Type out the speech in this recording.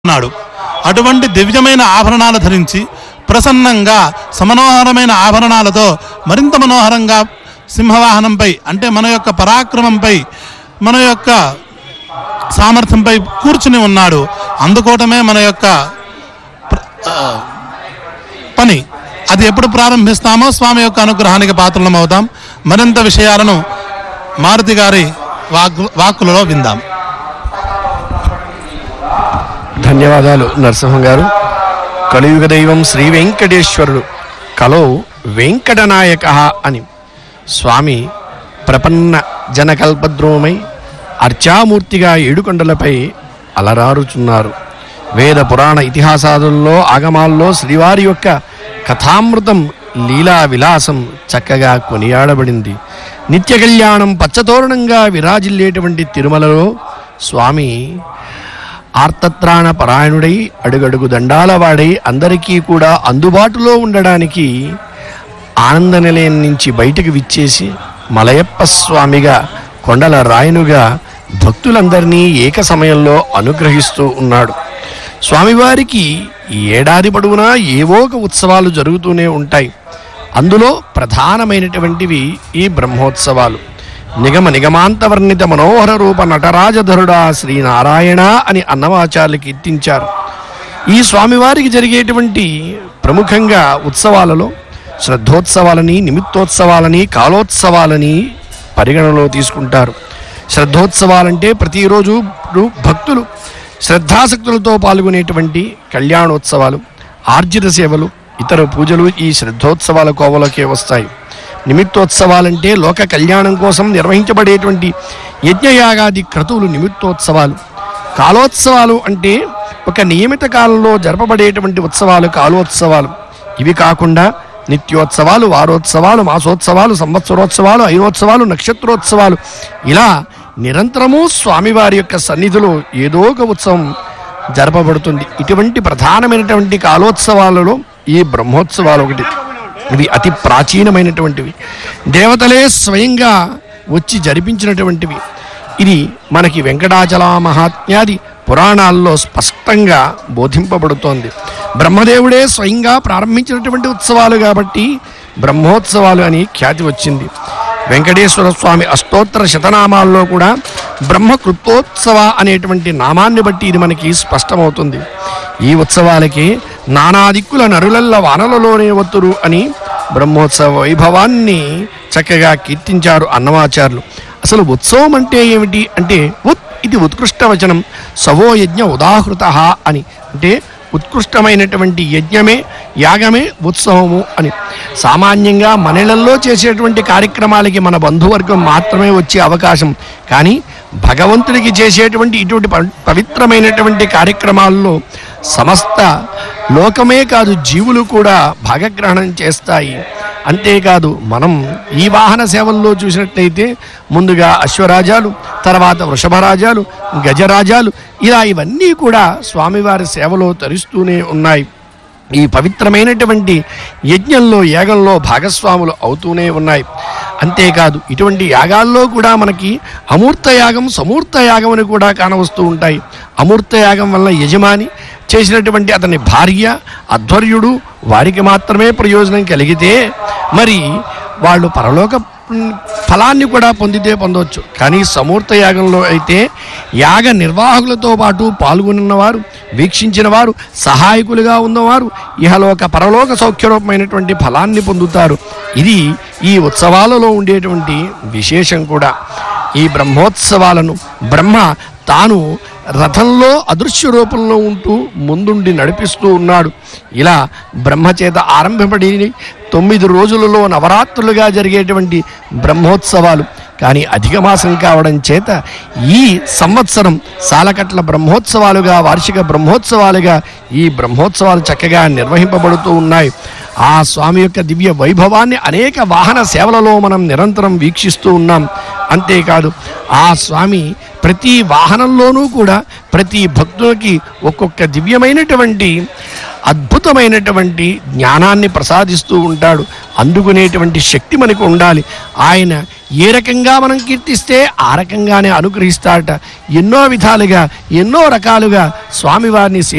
ఉన్నాడు అటువంటి దివ్యమైన ఆభరణాలు ధరించి ప్రసన్నంగా సమనోహరమైన ఆభరణాలతో మరింత మనోహరంగా సింహవాహనంపై అంటే మన యొక్క పరాక్రమంపై మన యొక్క సామర్థ్యంపై కూర్చుని ఉన్నాడు అందుకోవటమే మన యొక్క ప్ర- ఆ, పని అది ఎప్పుడు ప్రారంభిస్తామో స్వామి యొక్క అనుగ్రహానికి పాత్రలం అవుతాం మరింత విషయాలను మారుతి గారి వాక్ వాక్కులలో విందాం ధన్యవాదాలు నరసింహం గారు కలియుగ దైవం శ్రీ వెంకటేశ్వరుడు కలో వెంకటనాయక అని స్వామి ప్రపన్న జనకల్పద్రోమై అర్చామూర్తిగా ఏడుకొండలపై అలరారుచున్నారు వేద పురాణ ఇతిహాసాదుల్లో ఆగమాల్లో శ్రీవారి యొక్క కథామృతం లీలా విలాసం చక్కగా కొనియాడబడింది నిత్య కళ్యాణం పచ్చతోరణంగా విరాజిల్లేటువంటి తిరుమలలో స్వామి ఆర్తత్రాణ పరాయణుడై అడుగడుగు దండాల వాడై అందరికీ కూడా అందుబాటులో ఉండడానికి ఆనంద నిలయం నుంచి బయటకు విచ్చేసి మలయప్ప స్వామిగా కొండల రాయనుగా భక్తులందరినీ ఏక సమయంలో అనుగ్రహిస్తూ ఉన్నాడు స్వామివారికి ఈ ఏడాది పొడవునా ఏవో ఒక ఉత్సవాలు జరుగుతూనే ఉంటాయి అందులో ప్రధానమైనటువంటివి ఈ బ్రహ్మోత్సవాలు నిగమ నిగమాంతవర్ణిత మనోహర రూప నటరాజధరుడా శ్రీనారాయణ అని అన్నమాచార్యులు కీర్తించారు ఈ స్వామివారికి జరిగేటువంటి ప్రముఖంగా ఉత్సవాలలో శ్రద్ధోత్సవాలని నిమిత్తోత్సవాలని కాలోత్సవాలని పరిగణలో తీసుకుంటారు శ్రద్ధోత్సవాలంటే ప్రతిరోజు రు- భక్తులు శ్రద్ధాసక్తులతో పాల్గొనేటువంటి కళ్యాణోత్సవాలు ఆర్జిత సేవలు ఇతర పూజలు ఈ శ్రద్ధోత్సవాల కోవలకే వస్తాయి నిమిత్తోత్సవాలంటే లోక కళ్యాణం కోసం నిర్వహించబడేటువంటి యజ్ఞయాగాది క్రతువులు నిమిత్తోత్సవాలు కాలోత్సవాలు అంటే ఒక నియమిత కాలంలో జరపబడేటువంటి ఉత్సవాలు కాలోత్సవాలు ఇవి కాకుండా నిత్యోత్సవాలు వారోత్సవాలు మాసోత్సవాలు సంవత్సరోత్సవాలు ఐరోత్సవాలు నక్షత్రోత్సవాలు ఇలా నిరంతరము స్వామివారి యొక్క సన్నిధిలో ఏదో ఒక ఉత్సవం జరపబడుతుంది ఇటువంటి ప్రధానమైనటువంటి కాలోత్సవాలలో ఈ బ్రహ్మోత్సవాలు ఒకటి ఇవి అతి ప్రాచీనమైనటువంటివి దేవతలే స్వయంగా వచ్చి జరిపించినటువంటివి ఇది మనకి వెంకటాచల మహాత్మ్యాది పురాణాల్లో స్పష్టంగా బోధింపబడుతోంది బ్రహ్మదేవుడే స్వయంగా ప్రారంభించినటువంటి ఉత్సవాలు కాబట్టి బ్రహ్మోత్సవాలు అని ఖ్యాతి వచ్చింది వెంకటేశ్వర స్వామి అష్టోత్తర శతనామాల్లో కూడా బ్రహ్మ కృప్తోత్సవ అనేటువంటి నామాన్ని బట్టి ఇది మనకి స్పష్టమవుతుంది ఈ ఉత్సవాలకి నానా దిక్కుల నరులల్ల వానలలోనే ఒత్తురు అని బ్రహ్మోత్సవ వైభవాన్ని చక్కగా కీర్తించారు అన్నమాచార్యులు అసలు ఉత్సవం అంటే ఏమిటి అంటే ఉత్ ఇది ఉత్కృష్ట వచనం సవో యజ్ఞ ఉదాహృత అని అంటే ఉత్కృష్టమైనటువంటి యజ్ఞమే యాగమే ఉత్సవము అని సామాన్యంగా మనలలో చేసేటువంటి కార్యక్రమాలకి మన బంధువర్గం మాత్రమే వచ్చే అవకాశం కానీ భగవంతుడికి చేసేటువంటి ఇటువంటి ప- పవిత్రమైనటువంటి కార్యక్రమాల్లో సమస్త లోకమే కాదు జీవులు కూడా భాగగ్రహణం చేస్తాయి అంతేకాదు మనం ఈ వాహన సేవల్లో చూసినట్లయితే ముందుగా అశ్వరాజాలు తర్వాత వృషభరాజాలు గజరాజాలు ఇలా ఇవన్నీ కూడా స్వామివారి సేవలో తరిస్తూనే ఉన్నాయి ఈ పవిత్రమైనటువంటి యజ్ఞంలో యాగంలో భాగస్వాములు అవుతూనే ఉన్నాయి అంతేకాదు ఇటువంటి యాగాల్లో కూడా మనకి అమూర్త యాగం సమూర్త యాగం అని కూడా కానవస్తూ ఉంటాయి అమూర్త యాగం వల్ల యజమాని చేసినటువంటి అతని భార్య అధ్వర్యుడు వారికి మాత్రమే ప్రయోజనం కలిగితే మరి వాళ్ళు పరలోక ఉమ్, ఫలాన్ని కూడా పొందితే పొందవచ్చు కానీ సమూర్త యాగంలో అయితే యాగ నిర్వాహకులతో పాటు పాల్గొన్నవారు వీక్షించిన వారు సహాయకులుగా ఉన్నవారు ఇహలోక పరలోక సౌఖ్యరూపమైనటువంటి ఫలాన్ని పొందుతారు ఇది ఈ ఉత్సవాలలో ఉండేటువంటి విశేషం కూడా ఈ బ్రహ్మోత్సవాలను బ్రహ్మ తాను రథంలో అదృశ్య రూపంలో ఉంటూ ముందుండి నడిపిస్తూ ఉన్నాడు ఇలా బ్రహ్మచేత ఆరంభపడి తొమ్మిది రోజులలో నవరాత్రులుగా జరిగేటువంటి బ్రహ్మోత్సవాలు కానీ అధిక మాసం కావడం చేత ఈ సంవత్సరం సాలకట్ల బ్రహ్మోత్సవాలుగా వార్షిక బ్రహ్మోత్సవాలుగా ఈ బ్రహ్మోత్సవాలు చక్కగా నిర్వహింపబడుతూ ఉన్నాయి ఆ స్వామి యొక్క దివ్య వైభవాన్ని అనేక వాహన సేవలలో మనం నిరంతరం వీక్షిస్తూ ఉన్నాం అంతేకాదు ఆ స్వామి ప్రతి వాహనంలోనూ కూడా ప్రతి భక్తులకి ఒక్కొక్క దివ్యమైనటువంటి అద్భుతమైనటువంటి జ్ఞానాన్ని ప్రసాదిస్తూ ఉంటాడు అందుకునేటువంటి శక్తి మనకు ఉండాలి ఆయన ఏ రకంగా మనం కీర్తిస్తే ఆ రకంగానే అనుగ్రహిస్తాడట ఎన్నో విధాలుగా ఎన్నో రకాలుగా స్వామివారిని సే